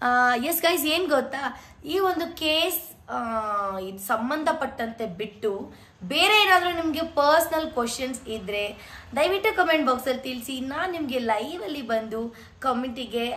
yes guys ಏನು ಗೊತ್ತಾ ಈ ಒಂದು ಕೇಸ್ ಇದು ಸಂಬಂಧಪಟ್ಟಂತೆ ಬಿಟ್ಟು ಬೇರೆ ಏನಾದರೂ ನಿಮಗೆ ಪರ್ಸ್ನಲ್ ಕ್ವಶನ್ಸ್ ಇದ್ದರೆ ದಯವಿಟ್ಟು ಕಮೆಂಟ್ ಬಾಕ್ಸಲ್ಲಿ ತಿಳಿಸಿ ನಾನು ನಿಮಗೆ ಲೈವಲ್ಲಿ ಬಂದು ಕಮೆಂಟಿಗೆ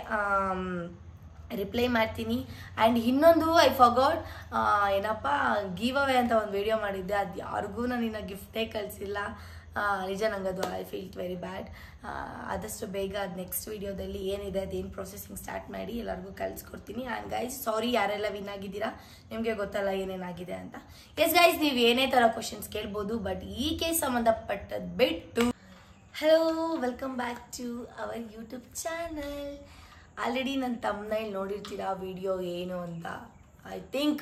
ರಿಪ್ಲೈ ಮಾಡ್ತೀನಿ ಆ್ಯಂಡ್ ಇನ್ನೊಂದು ಐ ಫಗಾಟ್ ಏನಪ್ಪ ಗಿವ್ ಅವೇ ಅಂತ ಒಂದು ವಿಡಿಯೋ ಮಾಡಿದ್ದೆ ಅದು ಯಾರಿಗೂ ನಾನು ಇನ್ನು ಗಿಫ್ಟೇ ಕಳಿಸಿಲ್ಲ ನಿಜ ನಂಗೆ ಅದು ಐ ಫೀಲ್ ವೆರಿ ಬ್ಯಾಡ್ ಆದಷ್ಟು ಬೇಗ ಅದು ನೆಕ್ಸ್ಟ್ ವಿಡಿಯೋದಲ್ಲಿ ಏನಿದೆ ಅದೇನು ಪ್ರೊಸೆಸಿಂಗ್ ಸ್ಟಾರ್ಟ್ ಮಾಡಿ ಎಲ್ಲರಿಗೂ ಕಳಿಸ್ಕೊಡ್ತೀನಿ ಆ್ಯಂಡ್ ಗೈಸ್ ಸಾರಿ ಯಾರೆಲ್ಲ ವಿನ್ ಆಗಿದ್ದೀರಾ ನಿಮಗೆ ಗೊತ್ತಲ್ಲ ಏನೇನಾಗಿದೆ ಅಂತ ಎಸ್ ಗೈಸ್ ನೀವು ಏನೇ ಥರ ಕ್ವಶನ್ಸ್ ಕೇಳ್ಬೋದು ಬಟ್ ಈ ಕೇಸ್ ಸಂಬಂಧಪಟ್ಟದ್ದು ಬಿಟ್ಟು hello welcome back to our YouTube channel already ನನ್ನ ತಮ್ಮನಲ್ಲಿ ನೋಡಿರ್ತೀರಾ ವಿಡಿಯೋ ಏನು ಅಂತ ಐ ಥಿಂಕ್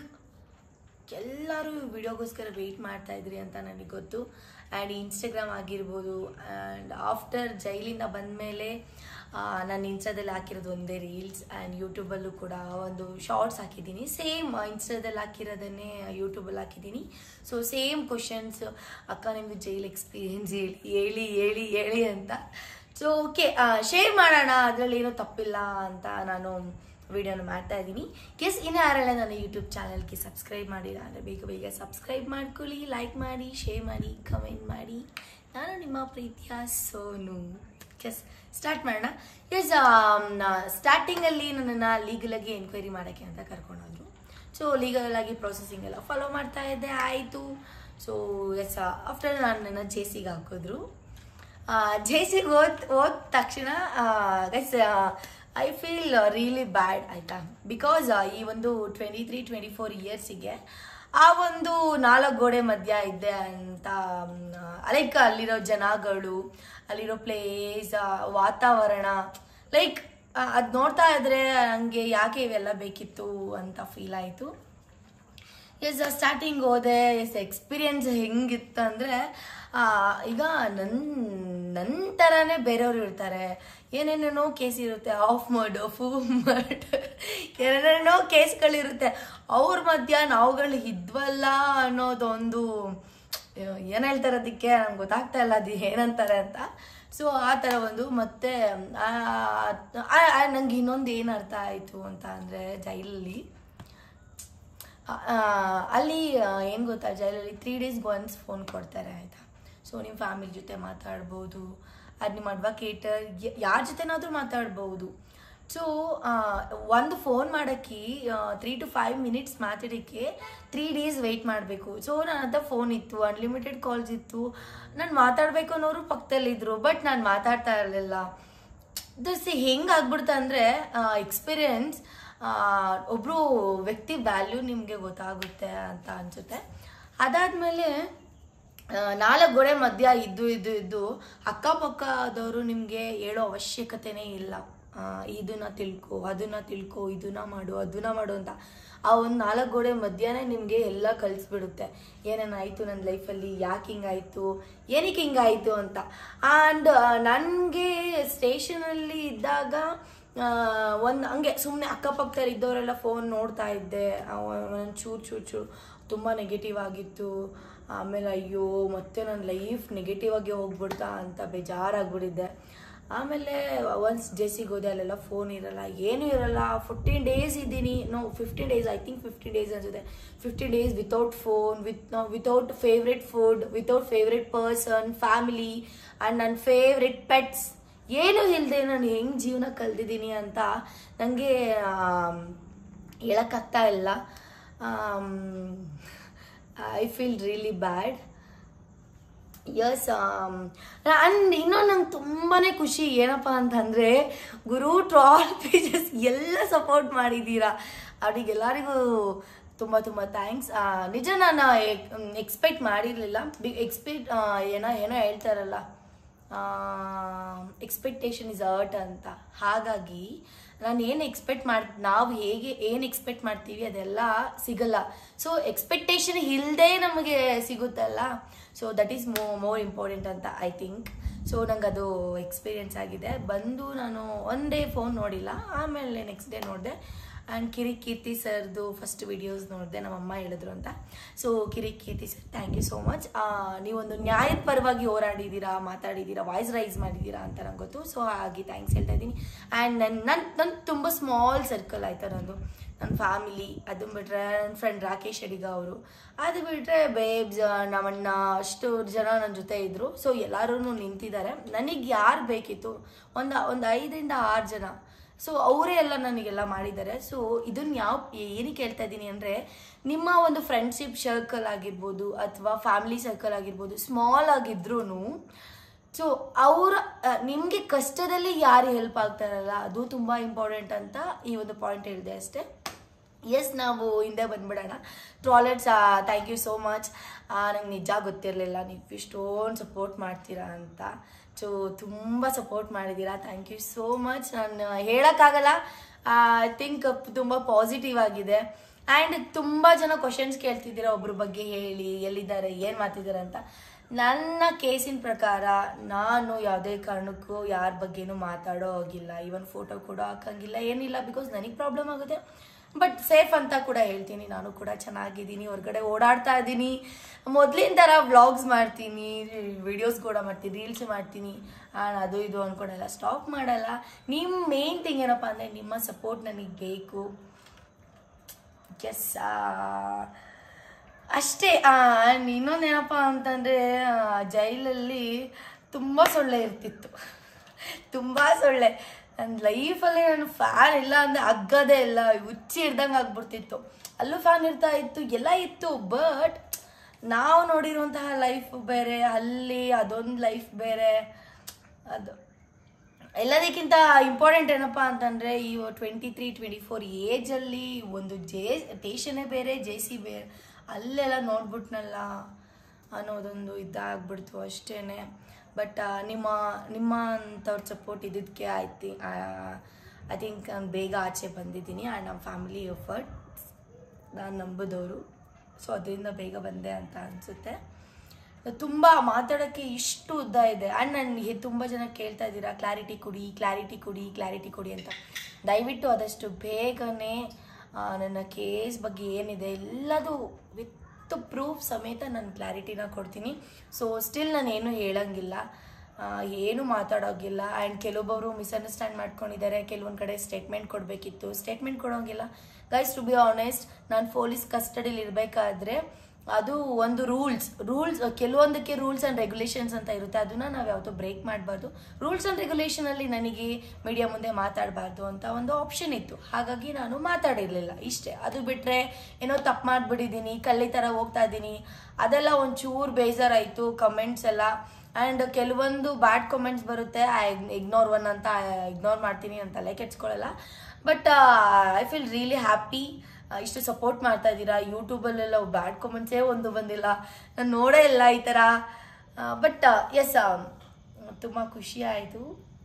ಎಲ್ಲರೂ ವಿಡಿಯೋಗೋಸ್ಕರ ವೆಯ್ಟ್ ಮಾಡ್ತಾ ಇದ್ರಿ ಅಂತ ನನಗೆ ಗೊತ್ತು ಆ್ಯಂಡ್ ಇನ್ಸ್ಟಾಗ್ರಾಮ್ ಆಗಿರ್ಬೋದು ಆ್ಯಂಡ್ ಆಫ್ಟರ್ ಜೈಲಿಂದ ಬಂದಮೇಲೆ ನಾನು ಇನ್ಸ್ಟಾದಲ್ಲಿ ಹಾಕಿರೋದು ಒಂದೇ ರೀಲ್ಸ್ ಆ್ಯಂಡ್ ಯೂಟ್ಯೂಬಲ್ಲೂ ಕೂಡ ಒಂದು ಶಾರ್ಟ್ಸ್ ಹಾಕಿದ್ದೀನಿ ಸೇಮ್ ಇನ್ಸ್ಟಾದಲ್ಲಿ ಹಾಕಿರೋದನ್ನೇ ಯೂಟ್ಯೂಬಲ್ಲಿ ಹಾಕಿದ್ದೀನಿ ಸೊ ಸೇಮ್ ಕ್ವಶನ್ಸ್ ಅಕ್ಕ ನಿಮ್ಮದು ಜೈಲ್ ಎಕ್ಸ್ಪೀರಿಯನ್ಸ್ ಹೇಳಿ ಹೇಳಿ ಹೇಳಿ ಹೇಳಿ ಅಂತ ಸೊ ಓಕೆ ಶೇರ್ ಮಾಡೋಣ ಅದರಲ್ಲಿ ಏನೂ ತಪ್ಪಿಲ್ಲ ಅಂತ ನಾನು ವಿಡಿಯೋನ ಮಾಡ್ತಾ ಇದ್ದೀನಿ ಎಸ್ ಇನ್ನು ಯಾರೆಲ್ಲ ನನ್ನ ಯೂಟ್ಯೂಬ್ ಚಾನಲ್ಗೆ ಸಬ್ಸ್ಕ್ರೈಬ್ ಮಾಡಿಲ್ಲ ಅಂದರೆ ಬೇಗ ಬೇಗ ಸಬ್ಸ್ಕ್ರೈಬ್ ಮಾಡ್ಕೊಳ್ಳಿ ಲೈಕ್ ಮಾಡಿ ಶೇರ್ ಮಾಡಿ ಕಮೆಂಟ್ ಮಾಡಿ ನಾನು ನಿಮ್ಮ ಪ್ರೀತಿಯ ಸೋನು ಎಸ್ ಸ್ಟಾರ್ಟ್ ಮಾಡೋಣ ಎಸ್ ಸ್ಟಾರ್ಟಿಂಗಲ್ಲಿ ನನ್ನನ್ನು ಲೀಗಲಾಗಿ ಎನ್ಕ್ವೈರಿ ಮಾಡೋಕ್ಕೆ ಅಂತ ಕರ್ಕೊಂಡೋದ್ರು ಸೊ ಲೀಗಲ್ ಆಗಿ ಪ್ರೊಸೆಸಿಂಗ್ ಎಲ್ಲ ಫಾಲೋ ಮಾಡ್ತಾ ಇದ್ದೆ ಆಯಿತು ಸೊ ಎಸ್ ಆಫ್ಟರ್ ನಾನು ನನ್ನ ಜೆ ಸಿಗೆ ಹಾಕಿದ್ರು ಜೆ ಸಿಗೆ ಓದ್ ಓದ ತಕ್ಷಣ guys I feel really bad ಆಯಿತಾ ಬಿಕಾಸ್ ಈ ಒಂದು ಟ್ವೆಂಟಿ ತ್ರೀ ಟ್ವೆಂಟಿ ಫೋರ್ ಇಯರ್ಸಿಗೆ ಆ ಒಂದು ನಾಲ್ಕು ಗೋಡೆ ಮಧ್ಯ ಇದ್ದೆ ಅಂತ ಲೈಕ್ ಅಲ್ಲಿರೋ ಜನಗಳು ಅಲ್ಲಿರೋ ಪ್ಲೇಸ್ ವಾತಾವರಣ ಲೈಕ್ ಅದು ನೋಡ್ತಾ ಇದ್ರೆ ನನಗೆ ಯಾಕೆ ಇವೆಲ್ಲ ಬೇಕಿತ್ತು ಅಂತ ಫೀಲ್ ಆಯಿತು ಎಸ್ ಸ್ಟಾರ್ಟಿಂಗ್ ಹೋದೆ ಎಸ್ ಎಕ್ಸ್ಪೀರಿಯನ್ಸ್ ಹೆಂಗಿತ್ತು ಅಂದರೆ ಈಗ ನನ್ನ ನನ್ನ ಥರನೇ ಬೇರೆಯವ್ರು ಇರ್ತಾರೆ ಏನೇನೇನೋ ಕೇಸ್ ಇರುತ್ತೆ ಆಫ್ ಮಾಡು ಫೂ ಮಾಡು ಏನೇನೇನೋ ಕೇಸ್ಗಳಿರುತ್ತೆ ಅವ್ರ ಮಧ್ಯ ನಾವುಗಳು ಇದ್ವಲ್ಲ ಅನ್ನೋದೊಂದು ಏನು ಹೇಳ್ತಾರೆ ಅದಕ್ಕೆ ನಂಗೆ ಗೊತ್ತಾಗ್ತಾ ಇಲ್ಲ ಅದು ಏನಂತಾರೆ ಅಂತ ಸೊ ಆ ಥರ ಒಂದು ಮತ್ತೆ ನಂಗೆ ಇನ್ನೊಂದು ಏನು ಅರ್ಥ ಆಯಿತು ಅಂತ ಅಂದರೆ ಜೈಲಲ್ಲಿ ಅಲ್ಲಿ ಏನು ಗೊತ್ತಾ ಜೈಲಲ್ಲಿ ತ್ರೀ ಡೇಸ್ಗೆ ಒನ್ಸ್ ಫೋನ್ ಕೊಡ್ತಾರೆ ಆಯಿತಾ ಸೊ ನಿಮ್ಮ ಫ್ಯಾಮಿಲಿ ಜೊತೆ ಮಾತಾಡ್ಬೋದು ಅದು ನಿಮ್ಮ ಅಡ್ವೊಕೇಟರ್ ಯಾರ ಜೊತೆನಾದರೂ ಮಾತಾಡ್ಬೋದು ಸೊ ಒಂದು ಫೋನ್ ಮಾಡೋಕ್ಕೆ ತ್ರೀ ಟು ಫೈವ್ ಮಿನಿಟ್ಸ್ ಮಾತಾಡೋಕ್ಕೆ ತ್ರೀ ಡೇಸ್ ವೆಯ್ಟ್ ಮಾಡಬೇಕು ಸೊ ನನ್ನ ಹತ್ರ ಫೋನ್ ಇತ್ತು ಅನ್ಲಿಮಿಟೆಡ್ ಕಾಲ್ಸ್ ಇತ್ತು ನಾನು ಮಾತಾಡಬೇಕು ಅನ್ನೋರು ಪಕ್ಕದಲ್ಲಿದ್ದರು ಬಟ್ ನಾನು ಮಾತಾಡ್ತಾ ಇರಲಿಲ್ಲ ದಸ್ ಹೆಂಗೆ ಆಗ್ಬಿಡ್ತು ಅಂದರೆ ಎಕ್ಸ್ಪೀರಿಯನ್ಸ್ ಒಬ್ಬರು ವ್ಯಕ್ತಿ ವ್ಯಾಲ್ಯೂ ನಿಮಗೆ ಗೊತ್ತಾಗುತ್ತೆ ಅಂತ ಅನಿಸುತ್ತೆ ಅದಾದಮೇಲೆ ನಾಲ್ಕು ಗೋಡೆ ಮಧ್ಯ ಇದ್ದು ಇದ್ದು ಇದ್ದು ಅಕ್ಕಪಕ್ಕದವರು ನಿಮಗೆ ಹೇಳೋ ಅವಶ್ಯಕತೆನೇ ಇಲ್ಲ ಇದನ್ನ ತಿಳ್ಕೊ ಅದನ್ನ ತಿಳ್ಕೊ ಇದನ್ನ ಮಾಡು ಅದನ್ನ ಮಾಡು ಅಂತ ಆ ಒಂದು ನಾಲ್ಕು ಗೋಡೆ ಮಧ್ಯನೇ ನಿಮಗೆ ಎಲ್ಲ ಕಲಿಸ್ಬಿಡುತ್ತೆ ಏನೇನಾಯಿತು ನನ್ನ ಲೈಫಲ್ಲಿ ಯಾಕೆ ಹಿಂಗಾಯಿತು ಏನಕ್ಕೆ ಹಿಂಗಾಯಿತು ಅಂತ ಆ್ಯಂಡ್ ನನಗೆ ಸ್ಟೇಷನಲ್ಲಿ ಇದ್ದಾಗ ಒಂದು ಹಂಗೆ ಸುಮ್ಮನೆ ಅಕ್ಕಪಕ್ಕದಲ್ಲಿ ಇದ್ದವರೆಲ್ಲ ಫೋನ್ ನೋಡ್ತಾ ಇದ್ದೆ ಒಂದು ಚೂರು ಚೂರು ಚೂರು ತುಂಬ ನೆಗೆಟಿವ್ ಆಗಿತ್ತು ಆಮೇಲೆ ಅಯ್ಯೋ ಮತ್ತೆ ನನ್ನ ಲೈಫ್ ನೆಗೆಟಿವ್ ಆಗಿ ಹೋಗ್ಬಿಡ್ತಾ ಅಂತ ಬೇಜಾರಾಗ್ಬಿಟ್ಟಿದ್ದೆ ಆಮೇಲೆ ಒನ್ಸ್ ಜೆಸಿಗೆ ಹೋದೆ ಅಲ್ಲೆಲ್ಲ ಫೋನ್ ಇರಲ್ಲ ಏನೂ ಇರಲ್ಲ ಫಿಫ್ಟೀನ್ ಡೇಸ್ ಇದ್ದೀನಿ no fifteen days I think fifteen days ಅನ್ಸುತ್ತೆ fifteen days without phone with without favourite food without favourite person family and ನನ್ನ ಫೇವ್ರೆಟ್ ಪೆಟ್ಸ್ ಏನೂ ಇಲ್ಲದೆ ನಾನು ಹೆಂಗೆ ಜೀವನ ಕಲ್ತಿದ್ದೀನಿ ಅಂತ ನನಗೆ ಹೇಳೋಕ್ಕಾಗ್ತಾ ಇಲ್ಲ I feel really bad yes and ಇನ್ನೊಂದು ನಂಗೆ ತುಂಬಾ ಖುಷಿ ಏನಪ್ಪ ಅಂತಂದರೆ ಗುರು ಟ್ರಾಲ್ ಪೇಜಸ್ ಎಲ್ಲ ಸಪೋರ್ಟ್ ಮಾಡಿದ್ದೀರಾ ಅವರಿಗೆಲ್ಲರಿಗೂ ತುಂಬ ತುಂಬ ಥ್ಯಾಂಕ್ಸ್ ನಿಜ ನಾನು ಎಕ್ಸ್ಪೆಕ್ಟ್ ಮಾಡಿರಲಿಲ್ಲ ಬಿಗ್ ಎಕ್ಸ್ಪೆಕ್ಟ್ ಏನೋ ಏನೋ ಹೇಳ್ತಾರಲ್ಲ ಎಕ್ಸ್ಪೆಕ್ಟೇಷನ್ ಇಸ್ ಅರ್ಟ್ ಅಂತ ಹಾಗಾಗಿ ನಾನು ಏನು ಎಕ್ಸ್ಪೆಕ್ಟ್ ಮಾಡಿ ನಾವು ಹೇಗೆ ಏನು ಎಕ್ಸ್ಪೆಕ್ಟ್ ಮಾಡ್ತೀವಿ ಅದೆಲ್ಲ ಸಿಗಲ್ಲ ಸೊ ಎಕ್ಸ್ಪೆಕ್ಟೇಷನ್ ಇಲ್ಲದೆ ನಮಗೆ ಸಿಗುತ್ತಲ್ಲ so that is more more important ಅಂತ ಐ ಥಿಂಕ್ ಸೊ ನಂಗೆ ಅದು ಎಕ್ಸ್ಪೀರಿಯೆನ್ಸ್ ಆಗಿದೆ ಬಂದು ನಾನು ಒನ್ ಡೇ ಫೋನ್ ನೋಡಿಲ್ಲ ಆಮೇಲೆ ನೆಕ್ಸ್ಟ್ ಡೇ ನೋಡಿದೆ ಆ್ಯಂಡ್ ಕಿರಿ ಕೀರ್ತಿ ಸರ್ದು ಫಸ್ಟ್ ವಿಡಿಯೋಸ್ ನೋಡಿದೆ ನಮ್ಮಮ್ಮ ಹೇಳಿದ್ರು ಅಂತ ಸೊ ಕಿರಿ Keerthi sir thank you so much ನೀವೊಂದು ನ್ಯಾಯದ ಪರವಾಗಿ ಹೋರಾಡಿದ್ದೀರಾ ಮಾತಾಡಿದ್ದೀರಾ ವಾಯ್ಸ್ ರೈಸ್ ಮಾಡಿದ್ದೀರಾ ಅಂತ ನಂಗೆ ಗೊತ್ತು ಸೊ ಹಾಗೆ ಥ್ಯಾಂಕ್ಸ್ ಹೇಳ್ತಾ ಇದ್ದೀನಿ ಆ್ಯಂಡ್ ನನ್ನ ನನ್ನ ನನ್ನ ತುಂಬ ಸ್ಮಾಲ್ ಸರ್ಕಲ್ ಆಯ್ತಾ ನಂದು ನನ್ನ ಫ್ಯಾಮಿಲಿ ಅದು ಬಿಟ್ರೆ ನನ್ನ ಫ್ರೆಂಡ್ ರಾಕೇಶ್ ಅಡಿಗ ಅವರು ಅದು ಬಿಟ್ರೆ ಬೇಬ್ಸ್ ನಮ್ಮಣ್ಣ ಅಷ್ಟು ಜನ ನನ್ನ ಜೊತೆ ಇದ್ರು ಸೊ ಎಲ್ಲರೂ ನಿಂತಿದ್ದಾರೆ ನನಗೆ ಯಾರು ಬೇಕಿತ್ತು ಒಂದು ಒಂದು ಐದರಿಂದ ಆರು ಜನ ಸೊ ಅವರೇ ಎಲ್ಲ ನನಗೆಲ್ಲ ಮಾಡಿದ್ದಾರೆ ಸೊ ಇದನ್ನ ಯಾವ ಏನಕ್ಕೆ ಹೇಳ್ತಾ ಇದ್ದೀನಿ ಅಂದರೆ ನಿಮ್ಮ ಒಂದು ಫ್ರೆಂಡ್ಶಿಪ್ ಸರ್ಕಲ್ ಆಗಿರ್ಬೋದು ಅಥವಾ ಫ್ಯಾಮಿಲಿ ಸರ್ಕಲ್ ಆಗಿರ್ಬೋದು ಸ್ಮಾಲ್ ಆಗಿದ್ರೂ ಸೊ ಅವರ ನಿಮಗೆ ಕಷ್ಟದಲ್ಲಿ ಯಾರು ಹೆಲ್ಪ್ ಆಗ್ತಾರಲ್ಲ ಅದು ತುಂಬ ಇಂಪಾರ್ಟೆಂಟ್ ಅಂತ ಈ ಒಂದು ಪಾಯಿಂಟ್ ಹೇಳಿದೆ ಅಷ್ಟೇ ಎಸ್ ನಾವು ಹಿಂದೆ ಬಂದ್ಬಿಡೋಣ ಟ್ರಾಲೆಟ್ಸ್ ಥ್ಯಾಂಕ್ ಯು ಸೋ ಮಚ್ ನಂಗೆ ನಿಜ ಗೊತ್ತಿರಲಿಲ್ಲ ನೀವು ಇಷ್ಟೊಂದು ಸಪೋರ್ಟ್ ಮಾಡ್ತೀರಾ ಅಂತ ಸೊ ತುಂಬ ಸಪೋರ್ಟ್ ಮಾಡಿದ್ದೀರಾ ಥ್ಯಾಂಕ್ ಯು ಸೋ ಮಚ್ ನಾನು ಹೇಳೋಕ್ಕಾಗಲ್ಲ ಐ ಥಿಂಕ್ ತುಂಬ ಪಾಸಿಟಿವ್ ಆಗಿದೆ ಆ್ಯಂಡ್ ತುಂಬ ಜನ ಕ್ವಶನ್ಸ್ ಕೇಳ್ತಿದ್ದೀರಾ ಒಬ್ರ ಬಗ್ಗೆ ಹೇಳಿ ಎಲ್ಲಿದ್ದಾರೆ ಏನು ಮಾಡ್ತಿದ್ದಾರೆ ಅಂತ ನನ್ನ ಕೇಸಿನ ಪ್ರಕಾರ ನಾನು ಯಾವುದೇ ಕಾರಣಕ್ಕೂ ಯಾರ ಬಗ್ಗೆನೂ ಮಾತಾಡೋ ಹೋಗಿಲ್ಲ ಈವನ್ ಫೋಟೋ ಕೂಡ ಹಾಕಂಗಿಲ್ಲ ಏನಿಲ್ಲ ಬಿಕಾಸ್ ನನಗೆ ಪ್ರಾಬ್ಲಮ್ ಆಗುತ್ತೆ ಬಟ್ ಸೇಫ್ ಅಂತ ಕೂಡ ಹೇಳ್ತೀನಿ ನಾನು ಕೂಡ ಚೆನ್ನಾಗಿದ್ದೀನಿ ಹೊರಗಡೆ ಓಡಾಡ್ತಾ ಇದ್ದೀನಿ ಮೊದಲಿನ ಥರ ವ್ಲಾಗ್ಸ್ ಮಾಡ್ತೀನಿ ವಿಡಿಯೋಸ್ ಕೂಡ ಮಾಡ್ತೀನಿ ರೀಲ್ಸ್ ಮಾಡ್ತೀನಿ ಆ್ಯಂಡ್ ಅದು ಇದು ಅಂದ್ಕೊಡಲ್ಲ ಸ್ಟಾಪ್ ಮಾಡಲ್ಲ ನಿಮ್ಮ ಮೇನ್ ಥಿಂಗ್ ಏನಪ್ಪ ಅಂದರೆ ನಿಮ್ಮ ಸಪೋರ್ಟ್ ನನಗೆ ಬೇಕು ಎಸ್ ಅಷ್ಟೇ ಇನ್ನೊಂದೇನಪ್ಪ ಅಂತಂದರೆ ಜೈಲಲ್ಲಿ ತುಂಬ ಸೊಳ್ಳೆ ಇರ್ತಿತ್ತು ತುಂಬ ಸೊಳ್ಳೆ ನನ್ನ ಲೈಫಲ್ಲಿ ನಾನು ಫ್ಯಾನ್ ಇಲ್ಲ ಅಂದರೆ ಅಗ್ಗದೇ ಇಲ್ಲ ಹುಚ್ಚಿ ಹಿಡ್ದಂಗೆ ಆಗ್ಬಿಡ್ತಿತ್ತು ಅಲ್ಲೂ ಫ್ಯಾನ್ ಇರ್ತಾ ಇತ್ತು ಎಲ್ಲ ಇತ್ತು ಬಟ್ ನಾವು ನೋಡಿರುವಂತಹ ಲೈಫ್ ಬೇರೆ ಅಲ್ಲಿ ಅದೊಂದು ಲೈಫ್ ಬೇರೆ ಅದು ಎಲ್ಲದಕ್ಕಿಂತ ಇಂಪಾರ್ಟೆಂಟ್ ಏನಪ್ಪ ಅಂತಂದರೆ ಈ ಟ್ವೆಂಟಿ ತ್ರೀ ಟ್ವೆಂಟಿ ಫೋರ್ ಏಜಲ್ಲಿ ಒಂದು ಜೇ ಟೇಷನೇ ಬೇರೆ ಜೆ ಸಿ ಬೇರೆ ಅಲ್ಲೆಲ್ಲ ನೋಡ್ಬಿಟ್ನಲ್ಲ ಅನ್ನೋದೊಂದು ಇದಾಗ್ಬಿಡ್ತು ಅಷ್ಟೇ ಬಟ್ ನಿಮ್ಮ ನಿಮ್ಮ ಅಂಥವ್ರ ಸಪೋರ್ಟ್ ಇದ್ದಕ್ಕೆ ಆಯ್ತು ಐ ಥಿಂಕ್ ನಾನು ಬೇಗ ಆಚೆ ಬಂದಿದ್ದೀನಿ ಆ್ಯಂಡ್ ನಮ್ಮ ಫ್ಯಾಮಿಲಿ ಎಫರ್ಟ್ ನಾನು ನಂಬಿದವರು ಸೊ ಅದರಿಂದ ಬೇಗ ಬಂದೆ ಅಂತ ಅನಿಸುತ್ತೆ ತುಂಬ ಮಾತಾಡೋಕ್ಕೆ ಇಷ್ಟು ಉದ್ದ ಇದೆ ಆ್ಯಂಡ್ ನನಗೆ ತುಂಬ ಜನ ಕೇಳ್ತಾ ಇದ್ದೀರಾ ಕ್ಲಾರಿಟಿ ಕೊಡಿ ಕ್ಲಾರಿಟಿ ಕೊಡಿ ಕ್ಲಾರಿಟಿ ಕೊಡಿ ಅಂತ ದಯವಿಟ್ಟು ಆದಷ್ಟು ಬೇಗನೆ ಆ, ನನ್ನ ಕೇಸ್ ಬಗ್ಗೆ ಏನಿದೆ ಎಲ್ಲದು ವಿತ್ ಪ್ರೂಫ್ ಸಮೇತ ನಾನು ಕ್ಲಾರಿಟಿನ ಕೊಡ್ತೀನಿ ಸೊ ಸ್ಟಿಲ್ ನಾನು ಏನು ಹೇಳಂಗಿಲ್ಲ ಆ, ಏನು ಮಾತಾಡೋಗಿಲ್ಲ ಆ್ಯಂಡ್ ಕೆಲವೊಬ್ಬರು ಮಿಸ್ಅಂಡರ್ಸ್ಟ್ಯಾಂಡ್ ಮಾಡ್ಕೊಂಡಿದ್ದಾರೆ ಕೆಲವೊಂದು ಕಡೆ ಸ್ಟೇಟ್ಮೆಂಟ್ ಕೊಡಬೇಕಿತ್ತು ಸ್ಟೇಟ್ಮೆಂಟ್ ಕೊಡೋಂಗಿಲ್ಲ ಗೈಸ್ ಟು ಬಿ ಆನೆಸ್ಟ್ ನಾನು ಪೊಲೀಸ್ ಕಸ್ಟಡಿಲಿ ಇರಬೇಕಾದ್ರೆ ಅದು ಒಂದು ರೂಲ್ಸ್ ರೂಲ್ಸ್ ಕೆಲವೊಂದಕ್ಕೆ ರೂಲ್ಸ್ ಆ್ಯಂಡ್ ರೆಗ್ಯುಲೇಷನ್ಸ್ ಅಂತ ಇರುತ್ತೆ ಅದನ್ನ ನಾವು ಯಾವತ್ತೂ ಬ್ರೇಕ್ ಮಾಡಬಾರ್ದು ರೂಲ್ಸ್ ಆ್ಯಂಡ್ ರೆಗ್ಯುಲೇಷನಲ್ಲಿ ನನಗೆ ಮೀಡಿಯಾ ಮುಂದೆ ಮಾತಾಡಬಾರ್ದು ಅಂತ ಒಂದು ಆಪ್ಷನ್ ಇತ್ತು ಹಾಗಾಗಿ ನಾನು ಮಾತಾಡಿರಲಿಲ್ಲ ಇಷ್ಟೇ ಅದು ಬಿಟ್ಟರೆ ಏನೋ ತಪ್ಪು ಮಾಡಿಬಿಟ್ಟಿದ್ದೀನಿ ಕಳ್ಳಿ ಥರ ಹೋಗ್ತಾ ಇದ್ದೀನಿ ಅದೆಲ್ಲ ಒಂಚೂರು ಬೇಜಾರಾಯಿತು ಕಮೆಂಟ್ಸ್ ಎಲ್ಲ ಆ್ಯಂಡ್ ಕೆಲವೊಂದು ಬ್ಯಾಡ್ ಕಮೆಂಟ್ಸ್ ಬರುತ್ತೆ ಐ ಇಗ್ನೋರ್ ಒನ್ ಅಂತ ಇಗ್ನೋರ್ ಮಾಡ್ತೀನಿ ಅಂತ ತಲೆ ಕೆಡ್ಸ್ಕೊಳ್ಳಲ್ಲ but I feel really happy ಇಷ್ಟು ಸಪೋರ್ಟ್ ಮಾಡ್ತಾ ಇದ್ದೀರಾ ಯೂಟ್ಯೂಬಲ್ಲೆಲ್ಲ ಬ್ಯಾಡ್ ಕಮೆಂಟ್ಸೇ ಒಂದು ಬಂದಿಲ್ಲ ನಾನು ನೋಡೇ ಇಲ್ಲ ಈ ಥರ ಬಟ್ ಎಸ್ ತುಂಬ ಖುಷಿ ಆಯಿತು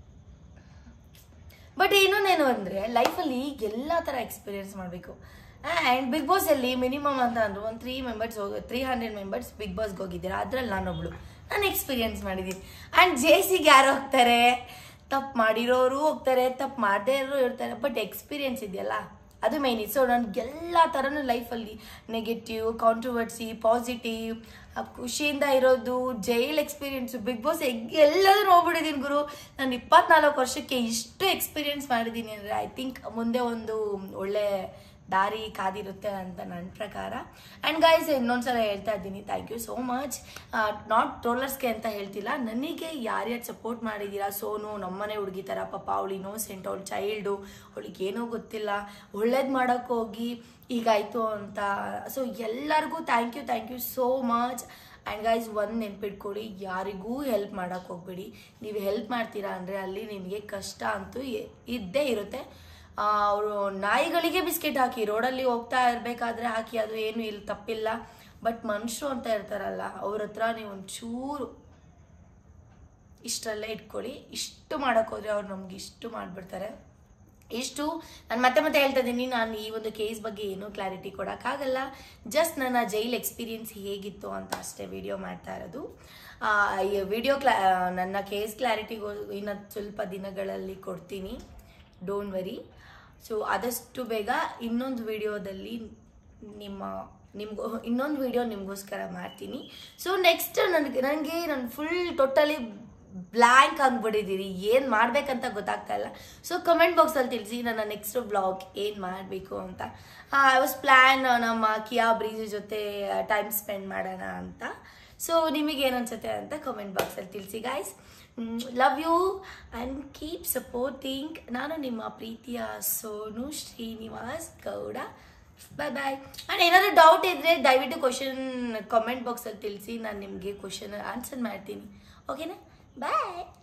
ಬಟ್ ಇನ್ನೊಂದೇನು ಅಂದರೆ ಲೈಫಲ್ಲಿ ಎಲ್ಲ ಥರ ಎಕ್ಸ್ಪೀರಿಯನ್ಸ್ ಮಾಡಬೇಕು ಆ್ಯಂಡ್ ಬಿಗ್ ಬಾಸಲ್ಲಿ ಮಿನಿಮಮ್ ಅಂತ ಅಂದರು ಒಂದು ತ್ರೀ ಮೆಂಬರ್ಸ್ ಹೋಗಿ ತ್ರೀ ಹಂಡ್ರೆಡ್ ಮೆಂಬರ್ಸ್ ಬಿಗ್ ಬಾಸ್ಗೆ ಹೋಗಿದ್ದೀರಾ ಅದ್ರಲ್ಲಿ ನಾನೊಬ್ಳು ನಾನು ಎಕ್ಸ್ಪೀರಿಯನ್ಸ್ ಮಾಡಿದ್ದೀನಿ ಆ್ಯಂಡ್ ಜೆ ಸಿಗೆ ಯಾರು ಹೋಗ್ತಾರೆ ತಪ್ಪು ಮಾಡಿರೋರು ಹೋಗ್ತಾರೆ ತಪ್ಪು ಮಾಡದೇ ಇರೋರು ಇರ್ತಾರೆ ಬಟ್ ಎಕ್ಸ್ಪೀರಿಯನ್ಸ್ ಇದೆಯಲ್ಲ ಅದು ಮೈನ್ ಸೊ ನನಗೆ ಎಲ್ಲ ಥರನೂ ಲೈಫಲ್ಲಿ ನೆಗೆಟಿವ್ ಕಾಂಟ್ರವರ್ಸಿ ಪಾಸಿಟಿವ್ ಖುಷಿಯಿಂದ ಇರೋದು ಜೈಲ್ ಎಕ್ಸ್ಪೀರಿಯನ್ಸು ಬಿಗ್ ಬಾಸ್ ಎಲ್ಲದೂ ನೋಡ್ಬಿಟ್ಟಿದ್ದೀನಿ ಗುರು ನಾನು ಇಪ್ಪತ್ನಾಲ್ಕು ವರ್ಷಕ್ಕೆ ಇಷ್ಟು ಎಕ್ಸ್ಪೀರಿಯನ್ಸ್ ಮಾಡಿದ್ದೀನಿ ಅಂದರೆ ಐ ಥಿಂಕ್ ಮುಂದೆ ಒಂದು ಒಳ್ಳೆ ದಾರಿ ಕಾದಿರುತ್ತೆ ಅಂತ ನನ್ನ ಪ್ರಕಾರ ಆ್ಯಂಡ್ ಗೈಸ್ ಇನ್ನೊಂದ್ಸಲ ಹೇಳ್ತಾ ಇದ್ದೀನಿ thank you so much not ಟ್ರೋಲರ್ಸ್ಗೆ ಅಂತ ಹೇಳ್ತಿಲ್ಲ ನನಗೆ ಯಾರ್ಯಾರು ಸಪೋರ್ಟ್ ಮಾಡಿದ್ದೀರಾ ಸೋನು ನಮ್ಮನೆ ಹುಡುಗಿ ಥರ ಪಾಪ ಅವಳು ಇನ್ನೋಸೆಂಟ್ ಅವಳು ಚೈಲ್ಡು ಅವಳಿಗೆ ಏನೋ ಗೊತ್ತಿಲ್ಲ ಒಳ್ಳೇದು ಮಾಡೋಕ್ಕೆ ಹೋಗಿ ಹೀಗಾಯ್ತು ಅಂತ ಸೊ ಎಲ್ಲರಿಗೂ thank you thank you so much and guys ಒಂದು ನೆನ್ಪಿಟ್ಕೊಳ್ಳಿ ಯಾರಿಗೂ ಹೆಲ್ಪ್ ಮಾಡೋಕ್ಕೆ ಹೋಗ್ಬೇಡಿ ನೀವು ಹೆಲ್ಪ್ ಮಾಡ್ತೀರಾ ಅಂದರೆ ಅಲ್ಲಿ ನಿಮಗೆ ಕಷ್ಟ ಅಂತೂ ಇ- ಇದ್ದೇ ಇರುತ್ತೆ ಅವರು ನಾಯಿಗಳಿಗೆ ಬಿಸ್ಕೆಟ್ ಹಾಕಿ ರೋಡಲ್ಲಿ ಹೋಗ್ತಾ ಇರಬೇಕಾದ್ರೆ ಹಾಕಿ ಅದು ಏನು ಇಲ್ಲಿ ತಪ್ಪಿಲ್ಲ ಬಟ್ ಮನುಷ್ಯರು ಅಂತ ಇರ್ತಾರಲ್ಲ ಅವ್ರ ಹತ್ರ ನೀವು ಒಂಚೂರು ಇಷ್ಟರಲ್ಲೇ ಇಟ್ಕೊಳ್ಳಿ ಇಷ್ಟು ಮಾಡೋಕೆ ಹೋದ್ರೆ ಅವ್ರು ನಮ್ಗೆ ಇಷ್ಟು ಮಾಡಿಬಿಡ್ತಾರೆ ಇಷ್ಟು ನಾನು ಮತ್ತೆ ಮತ್ತೆ ಹೇಳ್ತಾ ಇದ್ದೀನಿ ನಾನು ಈ ಒಂದು ಕೇಸ್ ಬಗ್ಗೆ ಏನೂ ಕ್ಲಾರಿಟಿ ಕೊಡೋಕ್ಕಾಗಲ್ಲ ಜಸ್ಟ್ ನನ್ನ ಜೈಲ್ ಎಕ್ಸ್ಪೀರಿಯನ್ಸ್ ಹೇಗಿತ್ತು ಅಂತ ಅಷ್ಟೇ ವಿಡಿಯೋ ಮಾಡ್ತಾ ಇರೋದು ಆ, ಈ ವಿಡಿಯೋ ಕ್ಲಾ ನನ್ನ ಕೇಸ್ ಕ್ಲಾರಿಟಿಗೂ ಇನ್ನು ಸ್ವಲ್ಪ ದಿನಗಳಲ್ಲಿ ಕೊಡ್ತೀನಿ ಡೋಂಟ್ ವರಿ ಸೊ ಆದಷ್ಟು ಬೇಗ ಇನ್ನೊಂದು ವಿಡಿಯೋದಲ್ಲಿ ನಿಮ್ಮ ನಿಮ್ಗೋ ಇನ್ನೊಂದು ವಿಡಿಯೋ ನಿಮಗೋಸ್ಕರ ಮಾಡ್ತೀನಿ ಸೊ ನೆಕ್ಸ್ಟ್ ನನಗೆ ನನಗೆ ನಾನು ಫುಲ್ ಟೋಟಲಿ ಬ್ಲ್ಯಾಂಕ್ ಆಗಿಬಿಟ್ಟಿದ್ದೀರಿ ಏನು ಮಾಡ್ಬೇಕಂತ ಗೊತ್ತಾಗ್ತಾ ಇಲ್ಲ ಸೊ ಕಮೆಂಟ್ ಬಾಕ್ಸಲ್ಲಿ ತಿಳಿಸಿ ನನ್ನ ನೆಕ್ಸ್ಟ್ ಬ್ಲಾಗ್ ಏನು ಮಾಡಬೇಕು ಅಂತ ಐ ವಾಸ್ ಪ್ಲ್ಯಾನ್ ನಮ್ಮ ಕಿಯಾ ಬ್ರೀಜ್ ಜೊತೆ ಟೈಮ್ ಸ್ಪೆಂಡ್ ಮಾಡೋಣ ಅಂತ ಸೊ ನಿಮಗೆ ಏನು ಅನ್ಸುತ್ತೆ ಅಂತ ಕಮೆಂಟ್ ಬಾಕ್ಸಲ್ಲಿ ತಿಳಿಸಿ guys love you and keep supporting ನಾನು ನಿಮ್ಮ ಪ್ರೀತಿಯ Sonu Srinivas Gowda bye bye and ಏನಾದರೂ ಡೌಟ್ ಇದ್ದರೆ ದಯವಿಟ್ಟು ಕ್ವಶನ್ ಕಮೆಂಟ್ ಬಾಕ್ಸಲ್ಲಿ ತಿಳಿಸಿ ನಾನು ನಿಮಗೆ ಕ್ವಶನ್ ಆನ್ಸರ್ ಮಾಡ್ತೀನಿ ಓಕೆನಾ ಬಾಯ್